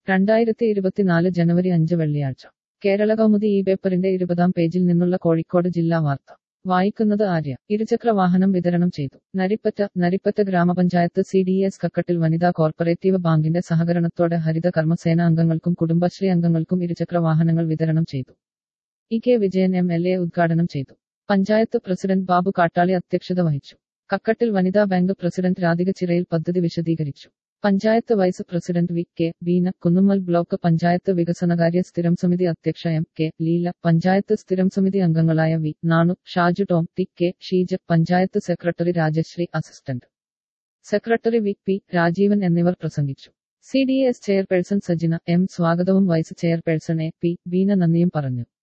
രണ്ടായിരത്തി ഇരുപത്തിനാല് ജനുവരി അഞ്ച് വെള്ളിയാഴ്ച കേരള കൗമുദി ഈ പേപ്പറിന്റെ ഇരുപതാം പേജിൽ നിന്നുള്ള കോഴിക്കോട് ജില്ലാ വാർത്ത വായിക്കുന്നത് ആര്യ ഇരുചക്ര വാഹനം വിതരണം ചെയ്തു നരിപ്പറ്റ നരിപ്പറ്റ ഗ്രാമപഞ്ചായത്ത് സി ഡി എസ് കക്കട്ടിൽ വനിതാ കോർപ്പറേറ്റീവ് ബാങ്കിന്റെ സഹകരണത്തോടെ ഹരിത കർമ്മസേന അംഗങ്ങൾക്കും കുടുംബശ്രീ അംഗങ്ങൾക്കും ഇരുചക്ര വാഹനങ്ങൾ വിതരണം ചെയ്തു E K Vijayan M L A ഉദ്ഘാടനം ചെയ്തു പഞ്ചായത്ത് പ്രസിഡന്റ് ബാബു കാട്ടാളി അധ്യക്ഷത വഹിച്ചു കക്കട്ടിൽ വനിതാ ബാങ്ക് പ്രസിഡന്റ് രാധിക ചിറയിൽ പദ്ധതി വിശദീകരിച്ചു panchayat vice president V K Beena Kunnummal block panchayat വികസനകാര്യ സ്ഥിരം സമിതി അധ്യക്ഷ എം കെ ലീല പഞ്ചായത്ത് സ്ഥിരം സമിതി അംഗങ്ങളായ V Nanu Shaju Tom T K Sheeja panchayat secretary Rajashree assistant secretary V P Rajeevan എന്നിവർ പ്രസംഗിച്ചു C D S chairperson Sajina M സ്വാഗതവും vice chairperson A P Beena നന്ദിയും പറഞ്ഞു